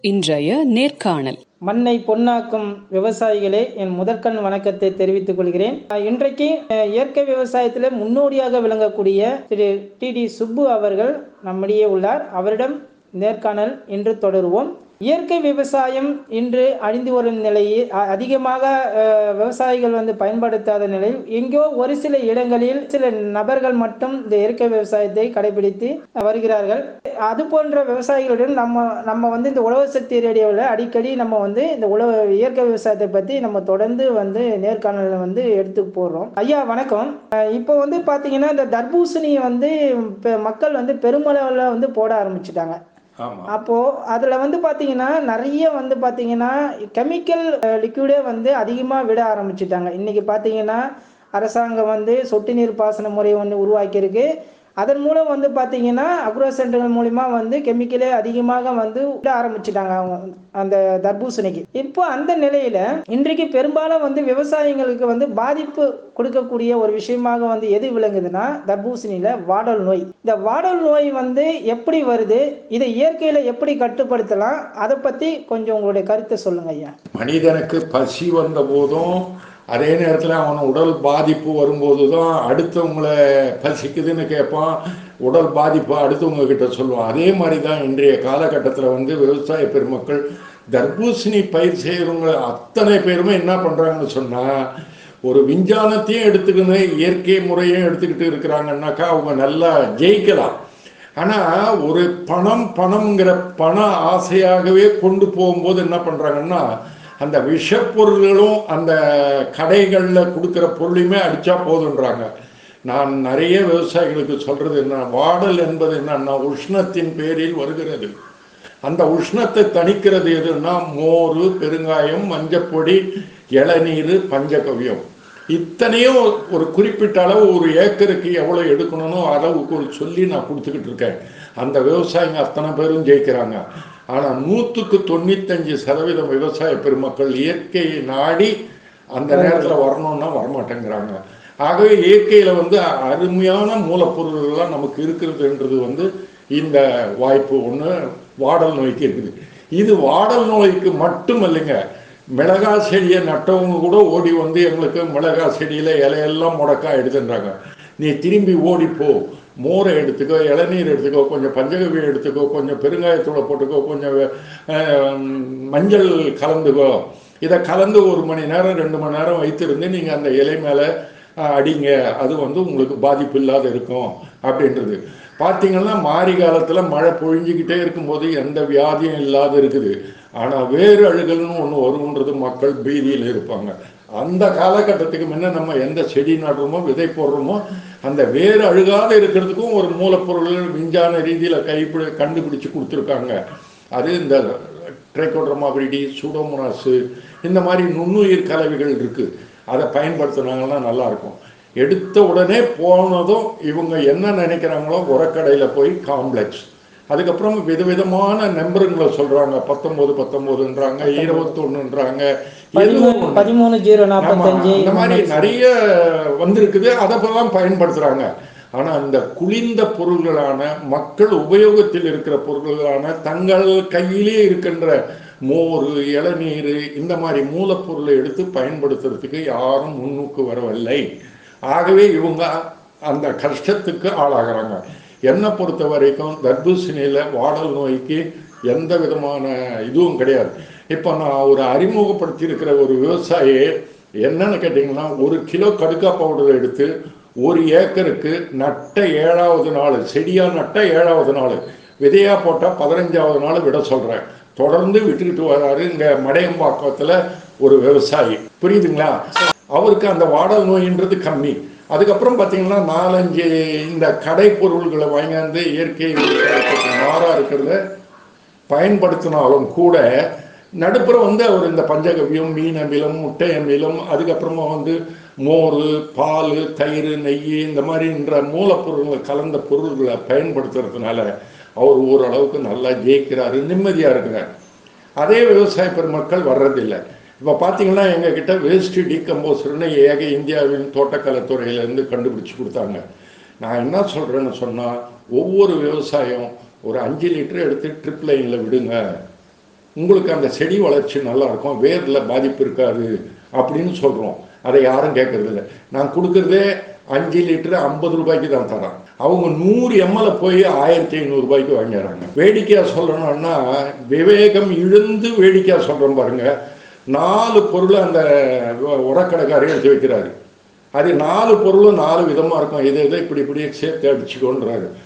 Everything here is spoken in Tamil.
இன்றைய நேர்காணல் மண்ணை பொன்னாக்கும் விவசாயிகளே என் முதற்கண் வணக்கத்தை தெரிவித்துக் கொள்கிறேன் அஹ் இன்றைக்கு அஹ், இயற்கை விவசாயத்தில் முன்னோடியாக விளங்கக்கூடிய திரு டி டி சுப்பு அவர்கள் நம்மிடையே உள்ளார் அவரிடம் நேர்காணல் இன்று தொடருவோம் இயற்கை விவசாயம் இன்று அழிந்து வரும் நிலையில் அ- அதிகமாக அஹ், விவசாயிகள் வந்து பயன்படுத்தாத நிலையில் எங்கோ ஒரு சில இடங்களில் சில நபர்கள் மட்டும் இந்த இயற்கை விவசாயத்தை கடைபிடித்து வருகிறார்கள் அது போன்ற விவசாயிகளுடன் நம்ம நம்ம வந்து இந்த உழவு சக்தி ரேடியோவில் அடிக்கடி நம்ம வந்து இந்த உழவு இயற்கை விவசாயத்தை பற்றி நம்ம தொடர்ந்து வந்து நேர்காணல வந்து எடுத்து போடுறோம் ஐயா வணக்கம் அஹ் இப்போ வந்து பார்த்தீங்கன்னா இந்த தர்பூசணியை வந்து பெ- மக்கள் வந்து பெருமளவில் வந்து போட ஆரம்பிச்சிட்டாங்க ஆமா அப்போ அதுல வந்து பாத்தீங்கன்னா நிறைய வந்து பாத்தீங்கன்னா கெமிக்கல் லிக்விடே வந்து அதிகமா விட ஆரம்பிச்சிட்டாங்க இன்னைக்கு பாத்தீங்கன்னா அரசாங்கம் வந்து சொட்டு நீர் பாசன முறை ஒன்று உருவாக்கியிருக்கு அதன் மூலம் வந்து பாத்தீங்கன்னா அக்ரோ சென்டர்கள் மூலிமா வந்து கெமிக்கலே அதிகமாக வந்து விட ஆரம்பிச்சிட்டாங்க அவங்க அந்த தர்பூசணிக்கு இப்போ அந்த நிலையில இன்றைக்கு பெரும்பாலும் வந்து விவசாயிகளுக்கு வந்து பாதிப்பு கொடுக்கக்கூடிய ஒரு விஷயமாக வந்து எது விளங்குதுன்னா தர்பூசணியில வாடல் நோய் இந்த வாடல் நோய் வந்து எப்படி வருது இதை இயற்கையில எப்படி கட்டுப்படுத்தலாம் அதை பத்தி கொஞ்சம் உங்களுடைய கருத்தை சொல்லுங்க ஐயா மனிதனுக்கு பசி வந்த போதும் அதே நேரத்தில் அவன் உடல் பாதிப்பு வரும்போது தான் அடுத்தவங்களை பசிக்குதுன்னு கேட்பான் உடல் பாதிப்பு அடுத்தவங்க கிட்ட சொல்லுவான் அதே மாதிரி தான் இன்றைய காலகட்டத்தில் வந்து விவசாய பெருமக்கள் தர்பூசணி பயிர் செய்கிறவங்க அத்தனை பேருமே என்ன பண்ணுறாங்கன்னு சொன்னால் ஒரு விஞ்ஞானத்தையும் எடுத்துக்கின்னு இயற்கை முறையும் எடுத்துக்கிட்டு இருக்கிறாங்கன்னாக்கா அவங்க நல்லா ஜெயிக்கலாம் ஆனால் ஒரு பணம் பணம்ங்கிற பண ஆசையாகவே கொண்டு போகும்போது என்ன பண்ணுறாங்கன்னா அந்த விஷப்பொருள்களும் அந்த கடைகளில் கொடுக்குற பொருளையுமே அடித்தா போதுன்றாங்க நான் நிறைய விவசாயிகளுக்கு சொல்றது என்ன வாடல் என்பது என்னன்னா உஷ்ணத்தின் பேரில் வருகிறது அந்த உஷ்ணத்தை தணிக்கிறது எதுன்னா மோர் பெருங்காயம் மஞ்சப்பொடி இளநீர் பஞ்சகவ்யம் இத்தனையும் ஒரு குறிப்பிட்ட அளவு ஒரு ஏக்கருக்கு எவ்வளோ எடுக்கணும்னு அளவுக்கு ஒரு சொல்லி நான் கொடுத்துக்கிட்டு இருக்கேன் அந்த விவசாயிங்க அத்தனை பேரும் ஜெயிக்கிறாங்க ஆனால் நூற்றுக்கு தொண்ணூத்தஞ்சு சதவீதம் விவசாய பெருமக்கள் இயற்கையை நாடி அந்த நேரத்தில் வரணும்னா வரமாட்டேங்கிறாங்க ஆகவே இயற்கையில் வந்து அருமையான மூலப்பொருள்கள்லாம் நமக்கு இருக்கிறதுன்றது வந்து இந்த வாய்ப்பு ஒன்று வாடல் நோய்க்கு இருக்குது இது வாடல் நோய்க்கு மட்டும் இல்லைங்க மிளகா செடியை நட்டவங்க கூட ஓடி வந்து எங்களுக்கு மிளகா செடியில் இலையெல்லாம் முடக்கா எடுத்துன்றாங்க நீ திரும்பி ஓடி போ மோரை எடுத்துக்கோ இளநீர் எடுத்துக்கோ கொஞ்சம் பஞ்சகவியம் எடுத்துக்கோ கொஞ்சம் பெருங்காயத்தூளை போட்டுக்கோ கொஞ்சம் அஹ், மஞ்சள் கலந்துக்கோ இதை கலந்து ஒரு மணி நேரம் ரெண்டு மணி நேரம் வைத்திருந்து நீங்கள் அந்த இலை மேலே அடிங்க அது வந்து உங்களுக்கு பாதிப்பு இல்லாத இருக்கும் அப்படின்றது பார்த்தீங்கன்னா மாரி காலத்தில் மழை பொழிஞ்சிக்கிட்டே இருக்கும்போது எந்த வியாதியும் இல்லாத இருக்குது ஆனால் வேறு அழுகல்னு ஒன்று வரும்ன்றது மக்கள் பீதியில் இருப்பாங்க அந்த காலகட்டத்துக்கு முன்ன நம்ம எந்த செடி நடுறோமோ விதை போடுறோமோ அந்த வேறு அழுகாத இருக்கிறதுக்கும் ஒரு மூலப்பொருள் விஞ்ஞான ரீதியில் கைப்பிடி கண்டுபிடிச்சு கொடுத்துருக்காங்க அது இந்த ட்ரைகோட்ரமாபிரிடி சூடோமோனாஸு இந்த மாதிரி நுண்ணுயிர் கலவைகள் இருக்குது அதை பயன்படுத்துனாங்கன்னா நல்லா இருக்கும் எடுத்த உடனே போனதும் இவங்க என்ன நினைக்கிறாங்களோ உரக்கடையில் போய் காம்ப்ளெக்ஸ் அதுக்கப்புறம் விதவிதமான நம்பருங்களை சொல்றாங்க பத்தொன்பது பத்தொன்பதுன்றாங்க இருபத்தொன்னுன்றாங்க பதிமூணு பதிமூணு ஜீரோ ஆமா, நாற்பத்தஞ்சு இந்த மாதிரி நிறைய வந்திருக்குது அதெல்லாம் பயன்படுத்துறாங்க ஆனா அந்த குளிர்ந்த பொருள்களான மக்கள் உபயோகத்தில் இருக்கிற பொருள்களான தங்கள் கையிலே இருக்கின்ற மோர் இளநீர் இந்த மாதிரி மூலப்பொருளை எடுத்து பயன்படுத்துறதுக்கு யாரும் முன்னுக்கு வரவில்லை ஆகவே இவங்க அந்த கஷ்டத்துக்கு ஆளாகிறாங்க என்னை பொறுத்த வரைக்கும் தர்பூசணியில் வாடல் நோய்க்கு எந்த விதமான இதுவும் கிடையாது இப்போ நான் ஒரு அறிமுகப்படுத்தி இருக்கிற ஒரு விவசாயி என்னன்னு கேட்டிங்கன்னா ஒரு கிலோ கடுக்கா பவுடர் எடுத்து ஒரு ஏக்கருக்கு நட்ட ஏழாவது நாள் செடியா நட்ட ஏழாவது நாள் விதையா போட்டால் பதினஞ்சாவது நாள் விட சொல்கிறேன் தொடர்ந்து விட்டுக்கிட்டு வராரு இங்கே மடையம்பாக்கத்தில் ஒரு விவசாயி புரியுதுங்களா அவருக்கு அந்த வாடல் நோயின்றது கம்மி அதுக்கப்புறம் பார்த்தீங்கன்னா நாலஞ்சு இந்த கடை பொருள்களை வாங்கியாந்து இயற்கை விவசாயத்துக்கு மாறாக இருக்கிறத பயன்படுத்தினாலும் கூட நடுப்புற வந்து அவர் இந்த பஞ்சகவ்யம் மீன் அமிலம் முட்டை அமிலம் அதுக்கப்புறமா வந்து மோர் பால் தயிர் நெய் இந்த மாதிரின்ற மூலப்பொருள்களை கலந்த பொருள்களை பயன்படுத்துறதுனால அவர் ஓரளவுக்கு நல்லா ஜெயிக்கிறாரு நிம்மதியாக இருக்கிறார் அதே விவசாய பெருமக்கள் வர்றதில்லை இப்போ பார்த்தீங்கன்னா எங்ககிட்ட வேஸ்ட் டீகம்போசர்னு ஏக இந்தியாவின் தோட்டக்கலைத்துறையிலேருந்து கண்டுபிடிச்சு கொடுத்தாங்க நான் என்ன சொல்கிறேன்னு சொன்னால் ஒவ்வொரு விவசாயம் ஒரு அஞ்சு லிட்டர் எடுத்து ட்ரிப் லைனில் விடுங்க உங்களுக்கு அந்த செடி வளர்ச்சி நல்லா இருக்கும் வேரில் பாதிப்பு இருக்காது அப்படின்னு சொல்கிறோம் அதை யாரும் கேட்கறதில்ல நான் கொடுக்கறதே அஞ்சு லிட்டரு ஐம்பது ரூபாய்க்கு தான் தரேன் அவங்க நூறு எம்எல் போய் ஆயிரத்தி ஐநூறு ரூபாய்க்கு வாங்கிடுறாங்க வேடிக்கையாக சொல்லணும்னா விவேகம் இழுந்து வேடிக்கையாக சொல்கிறோம் பாருங்க நாலு பொருளை அந்த உரக்கடைக்காரர் எடுத்து வைக்கிறாரு அது நாலு பொருளும் நாலு விதமாக இருக்கும் இதை இதை இப்படி இப்படி சேர்த்து அடிச்சுக்கோன்றாரு